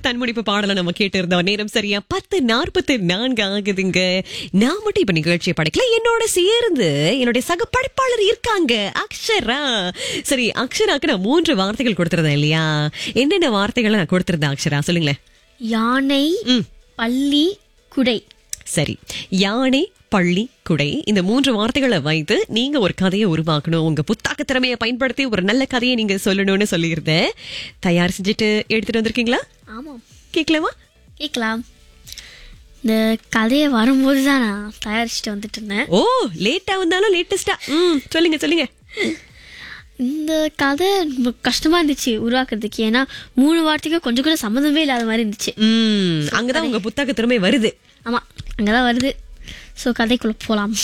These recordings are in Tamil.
தன்முடிப்பு பாடலை நம்ம கேட்டு இருந்தோம் நேரம் சரியா பத்து நாற்பத்தி நான்கு ஆகுதுங்க நான் மட்டும் இப்ப நிகழ்ச்சியை படிக்கல என்னோட சேர்ந்து என்னுடைய சக படைப்பாளர் இருக்காங்க அக்ஷரா சரி அக்ஷராக்கு நான் மூன்று வார்த்தைகள் கொடுத்திருந்தேன் இல்லையா என்னென்ன வார்த்தைகளை நான் கொடுத்திருந்தேன் அக்ஷரா சொல்லுங்களேன் யானை ம் பள்ளி குடை சரி யானை பள்ளி குடை இந்த மூன்று வார்த்தைகளை வைத்து நீங்க ஒரு கதையை உருவாக்கணும் உங்க புத்தாக்க திறமையை பயன்படுத்தி ஒரு நல்ல கதையை நீங்க சொல்லணும்னு சொல்லியிருந்தேன் தயார் செஞ்சுட்டு எடுத்துட்டு வந்திருக்கீங்களா ஆமாம் கேட்கலாமா கேட்கலாம் இந்த கதையை வரும்போது தான் நான் தயாரிச்சுட்டு வந்துட்டு இருந்தேன் ஓ லேட்டா வந்தாலும் லேட்டஸ்டா ம் சொல்லுங்க சொல்லுங்க இந்த கதை ரொம்ப கஷ்டமா இருந்துச்சு உருவாக்குறதுக்கு ஏன்னா மூணு வார்த்தைக்கும் கொஞ்சம் கூட சம்மந்தமே இல்லாத மாதிரி இருந்துச்சு ம் அங்கதான் உங்க புத்தாக்க திறமை வருது ஆமா அங்கதான் வருது ஸோ கதைக்குள்ள போலாம்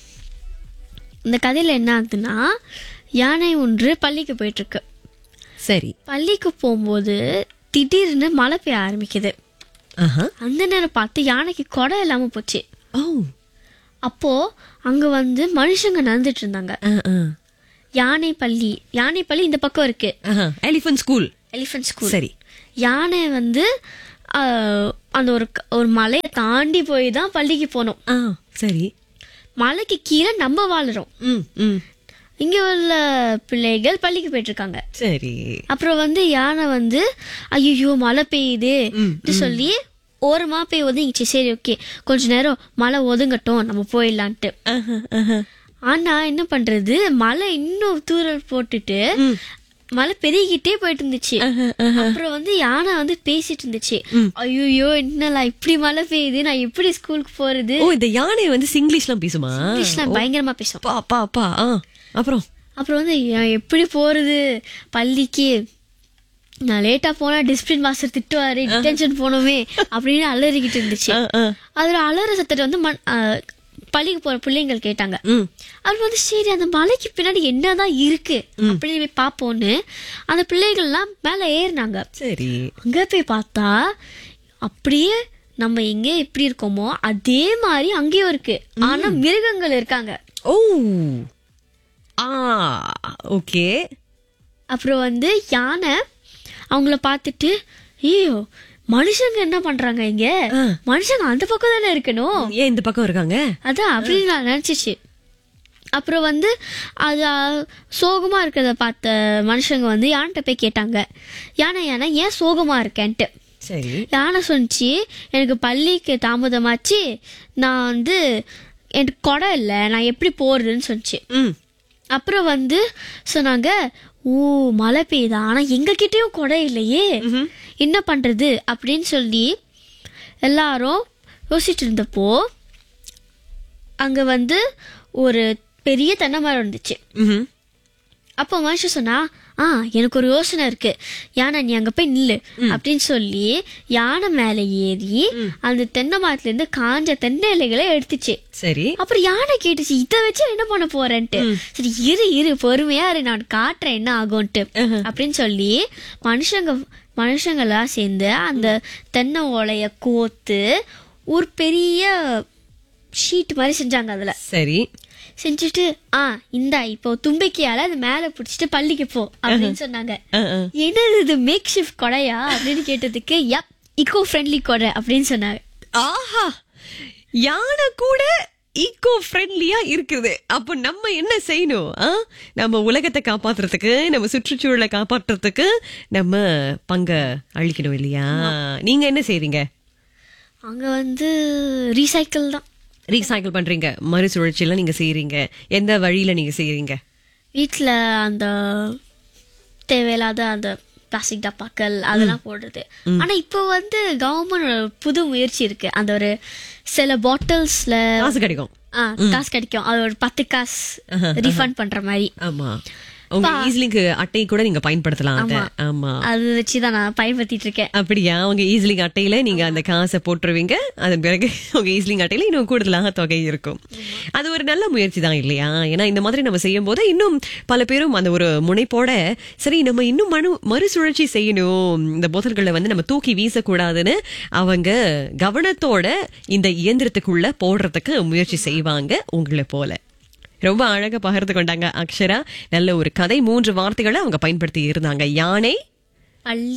இந்த கதையில என்ன ஆகுதுன்னா யானை ஒன்று பள்ளிக்கு போயிட்டு இருக்கு சரி பள்ளிக்கு போகும்போது திடீர்னு மழை பெய்ய ஆரம்பிக்குது ஆஹா அந்த நேரம் பார்த்து யானைக்கு குடம் இல்லாம போச்சு ஓ அப்போ அங்க வந்து மனுஷங்க நடந்துட்டு இருந்தாங்க ஆ, ஆ. யானை பள்ளி யானை பள்ளி இந்த பக்கம் இருக்கு ஆஹா எலிஃபன்ட் ஸ்கூல் எலிஃபன்ட் ஸ்கூல் சரி யானை வந்து ஆஹ், அந்த ஒரு க- ஒரு மலையை தாண்டி போய் தான் பள்ளிக்கு போனோம் ஆ சரி மலைக்கு கீழே நம்ம வாழுறோம் ம் ம் இங்க உள்ள பிள்ளைகள் பள்ளிக்கு போயிட்டு இருக்காங்க சரி அப்புறம் வந்து யானை வந்து ஐயோ மழை பெய்யுது சொல்லி ஓரமா போய் ஒதுங்கிச்சு சரி ஓகே கொஞ்ச நேரம் மழை ஒதுங்கட்டும் நம்ம போயிடலான்ட்டு ஆஹா ஆஹா ஆனா என்ன பண்றது மழை இன்னும் தூரல் போட்டுட்டு மழை பெருகிட்டே போயிட்டு இருந்துச்சு ஆஹா, ஆஹா. அப்புறம் வந்து யானை வந்து பேசிட்டு இருந்துச்சு ஐயோ என்னலா இப்படி மழை பெய்யுது நான் எப்படி ஸ்கூலுக்கு போறது ஓ இந்த யானை வந்து சிங்கிலீஷ்லாம் பேசுமா இங்கிலீஷ்லாம் பயங்கரமா பேசும் பா பா பா ஆ அப்புறம் அப்புறம் வந்து நான் எப்படி போறது பள்ளிக்கு நான் லேட்டா போனா டிசிப்ளின் மாஸ்டர் திட்டுவாரு டிடென்ஷன் போனோமே அப்படின்னு அலறிக்கிட்டு இருந்துச்சு ஆ, ஆ. அதுல அலற சத்தத்தை வந்து மண்- ஆ, பள்ளிக்கு போற பிள்ளைங்கள் கேட்டாங்க ம் அவர் வந்து சரி அந்த மலைக்கு பின்னாடி என்னதான் இருக்கு அப்படின்னு போய் பார்ப்போன்னு அந்த பிள்ளைகள்லாம் மேல ஏறினாங்க சரி அங்க போய் பார்த்தா அப்படியே நம்ம எங்க எப்படி இருக்கோமோ அதே மாதிரி அங்கேயும் இருக்கு ஆனா மிருகங்கள் இருக்காங்க ஓ ஆ ஓகே அப்புறம் வந்து யானை அவங்கள பார்த்துட்டு ஐயோ மனுஷங்க என்ன பண்றாங்க இங்க ஆ. மனுஷங்க அந்த பக்கம் தானே இருக்கணும் ஏன் இந்த பக்கம் இருக்காங்க அதான் அப்படின்னு நான் நினைச்சிச்சு அப்புறம் வந்து அது ஆ, சோகமா இருக்கிறத பார்த்த மனுஷங்க வந்து யான்கிட்ட போய் கேட்டாங்க யானை யானை ஏன் சோகமா இருக்கேன்ட்டு சரி யானை சொன்னிச்சு எனக்கு பள்ளிக்கு தாமதமாச்சு நான் வந்து எனக்கு குடம் இல்லை நான் எப்படி போறதுன்னு சொன்னிச்சு ம் அப்புறம் வந்து சொன்னாங்க ஓ மழை பெய்யுதா ஆனா எங்க கிட்டயும் குடம் இல்லையே என்ன பண்றது அப்படின்னு சொல்லி எல்லாரும் யோசிச்சுட்டு இருந்தப்போ அங்க வந்து ஒரு பெரிய தென்னை மரம் இருந்துச்சு ம்ஹும். அப்போ மனுஷன் சொன்னா ஆ எனக்கு ஒரு யோசனை இருக்கு யானை நீ அங்க போய் நில்லு அப்படின்னு சொல்லி யானை மேல ஏறி அந்த தென்னை மரத்துல இருந்து காஞ்ச தென்னை இலைகளை எடுத்துச்சு சரி அப்புறம் யானை கேட்டுச்சு இத வச்சு என்ன பண்ண போறேன்ட்டு சரி இரு இரு பொறுமையா இரு நான் காட்டுறேன் என்ன ஆகும்ட்டு அப்படின்னு சொல்லி மனுஷங்க மனுஷங்களா சேர்ந்து அந்த தென்னை ஓலைய கோத்து ஒரு பெரிய ஷீட் மாதிரி செஞ்சாங்க அதுல சரி செஞ்சுட்டு ஆ இந்தா இப்போ தும்பிக்கையால அது மேல பிடிச்சிட்டு பள்ளிக்கு போ அப்படின்னு சொன்னாங்க ஆ, ஆ. என்னது இது மேக் ஷிஃப்ட் கொடையா அப்படின்னு கேட்டதுக்கு யப் இக்கோ ஃப்ரெண்ட்லி கொடை அப்படின்னு சொன்னாங்க ஆஹா யானை கூட ஈகோ ஃப்ரெண்ட்லியா இருக்குது அப்ப நம்ம என்ன செய்யணும் ஆ? நம்ம உலகத்தை காப்பாத்துறதுக்கு நம்ம சுற்றுச்சூழலை காப்பாற்றுறதுக்கு நம்ம பங்க அழிக்கணும் இல்லையா நீங்க என்ன செய்றீங்க அங்க வந்து ரீசைக்கிள் தான் ரீசைக்கிள் பண்றீங்க மறுசுழற்சியெல்லாம் நீங்க செய்றீங்க எந்த வழியில நீங்க செய்றீங்க வீட்டில் அந்த தேவையில்லாத அந்த பிளாஸ்டிக் டப்பாக்கள் அதெல்லாம் போடுறது ஆனா இப்போ வந்து கவர்மெண்ட் புது முயற்சி இருக்கு அந்த ஒரு சில பாட்டில்ஸ்ல காசு கிடைக்கும் காசு கிடைக்கும் அது ஒரு பத்து காசு ரீஃபண்ட் பண்ற மாதிரி ஆமா உங்க ஈஸ்லிங்க் அட்டை கூட நீங்க பயன்படுத்தலாம் அத ஆமா அது வச்சுதான் நான் பயன்படுத்திட்டு இருக்கேன் அப்படியா உங்க ஈஸ்லிங் அட்டையில நீங்க அந்த காசை போட்டுருவீங்க அதன் பிறகு உங்க ஈஸ்லிங் அட்டையில இன்னும் கூடுதலாக தொகை இருக்கும் அது ஒரு நல்ல முயற்சி தான் இல்லையா ஏன்னா இந்த மாதிரி நம்ம செய்யும் போது இன்னும் பல பேரும் அந்த ஒரு முனைப்போட சரி நம்ம இன்னும் மனு மறுசுழற்சி செய்யணும் இந்த போத்தல்களை வந்து நம்ம தூக்கி வீசக்கூடாதுன்னு அவங்க கவனத்தோட இந்த இயந்திரத்துக்குள்ள போடுறதுக்கு முயற்சி செய்வாங்க உங்களை போல ரொம்ப அழகா பகிர்ந்து கொண்டாங்க அக்ஷரா நல்ல ஒரு கதை மூன்று வார்த்தைகளை அவங்க பயன்படுத்தி இருந்தாங்க யானை பள்ளி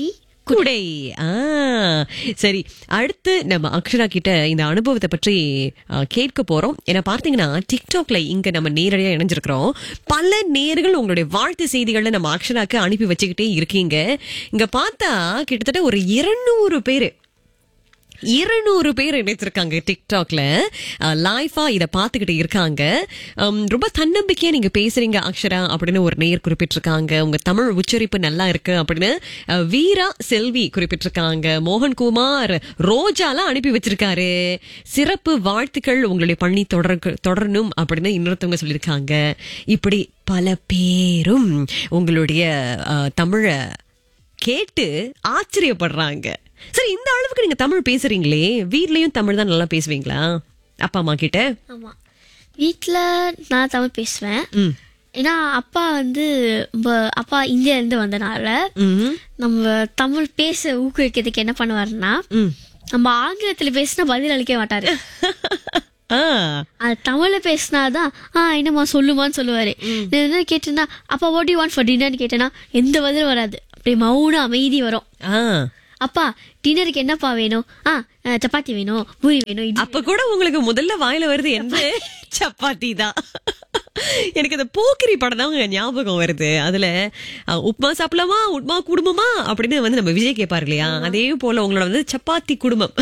குடை ஆ சரி அடுத்து நம்ம அக்ஷரா கிட்ட இந்த அனுபவத்தை பற்றி ஆ, கேட்க போறோம் ஏன்னா பார்த்தீங்கன்னா டிக்டாக்ல இங்க நம்ம நேரடியா இணைஞ்சிருக்கிறோம் பல நேர்கள் உங்களுடைய வாழ்த்து செய்திகளை நம்ம அக்ஷராக்கு அனுப்பி வச்சுக்கிட்டே இருக்கீங்க இங்க பார்த்தா கிட்டத்தட்ட ஒரு இருநூறு பேரு இருநூறு பேர் இணைச்சிருக்காங்க டிக்டாக்ல லைஃபா இத பாத்துக்கிட்டு இருக்காங்க உம், ரொம்ப தன்னம்பிக்கையா நீங்க பேசுறீங்க அக்ஷரா அப்படின்னு ஒரு நேயர் குறிப்பிட்டிருக்காங்க உங்க தமிழ் உச்சரிப்பு நல்லா இருக்கு அப்படின்னு அஹ், வீரா செல்வி குறிப்பிட்டிருக்காங்க மோகன்குமார் ரோஜாலாம் அனுப்பி வச்சிருக்காரு சிறப்பு வாழ்த்துக்கள் உங்களுடைய பணி தொடர் தொடரணும் அப்படின்னு இன்னொருத்தவங்க சொல்லியிருக்காங்க இப்படி பல பேரும் உங்களுடைய அஹ், தமிழை கேட்டு ஆச்சரியப்படுறாங்க சரி இந்த அளவுக்கு நீங்க தமிழ் பேசுறீங்களே வீட்லயும் தமிழ் தான் நல்லா பேசுவீங்களா அப்பா அம்மா கிட்ட ஆமா வீட்ல நான் தமிழ் பேசுவேன் ம். ஏன்னா அப்பா வந்து ரொம்ப அப்பா இந்தியா இருந்து வந்தனால ம்ஹும். நம்ம தமிழ் பேச ஊக்குவிக்கிறதுக்கு என்ன பண்ணுவாருன்னா ம். நம்ம ஆங்கிலத்துல பேசினா பதில் அளிக்க மாட்டாரு ஆ அது தமிழ்ல பேசினாதான் ஆ என்னம்மா சொல்லுமான்னு சொல்லுவாரு நான் என்ன கேட்டேன்னா அப்பா வாட் யூ வாண்ட் ஃபார் டின்னர்னு கேட்டேன்னா எந்த பதிலும் வராது அப்படியே மௌன அமைதி வரும் ஆ அப்பா டின்னருக்கு என்னப்பா வேணும் ஆ அஹ், சப்பாத்தி வேணும் பூரி வேணும் இட்லி அப்ப கூட உங்களுக்கு முதல்ல வாயில வருது என்ன சப்பாத்தி தான் எனக்கு அந்த போக்கிரி படம் தான் உங்க ஞாபகம் வருது அதுல அஹ், உப்மா சாப்பிடலாமா உப்மா குடும்பமா அப்படின்னு வந்து நம்ம விஜய் கேட்பாரு இல்லையா அதே போல உங்களோட வந்து சப்பாத்தி குடும்பம்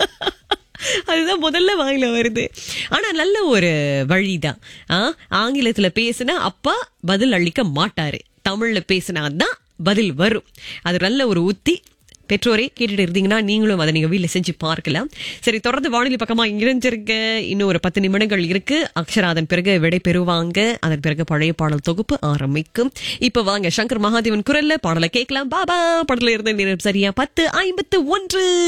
அதுதான் முதல்ல வாயில வருது ஆனா நல்ல ஒரு வழிதான் ஆ, ஆங்கிலத்துல பேசினா அப்பா பதில் அளிக்க மாட்டாரு தமிழ்ல பேசினாதான் பதில் வரும் அது நல்ல ஒரு உத்தி பெற்றோரே கேட்டுட்டு இருந்தீங்கன்னா நீங்களும் அதை நீங்க வீட்டுல செஞ்சு பார்க்கலாம் சரி தொடர்ந்து வானொலி பக்கமா இணைஞ்சிருக்க இன்னும் ஒரு பத்து நிமிடங்கள் இருக்கு அக்ஷரா அதன் பிறகு விடை பெறுவாங்க அதன் பிறகு பழைய பாடல் தொகுப்பு ஆரம்பிக்கும் இப்ப வாங்க சங்கர் மகாதேவன் குரல்ல பாடலை கேட்கலாம் பாபா படத்துல இருந்த நேரம் சரியா பத்து ஐம்பத்து ஒன்று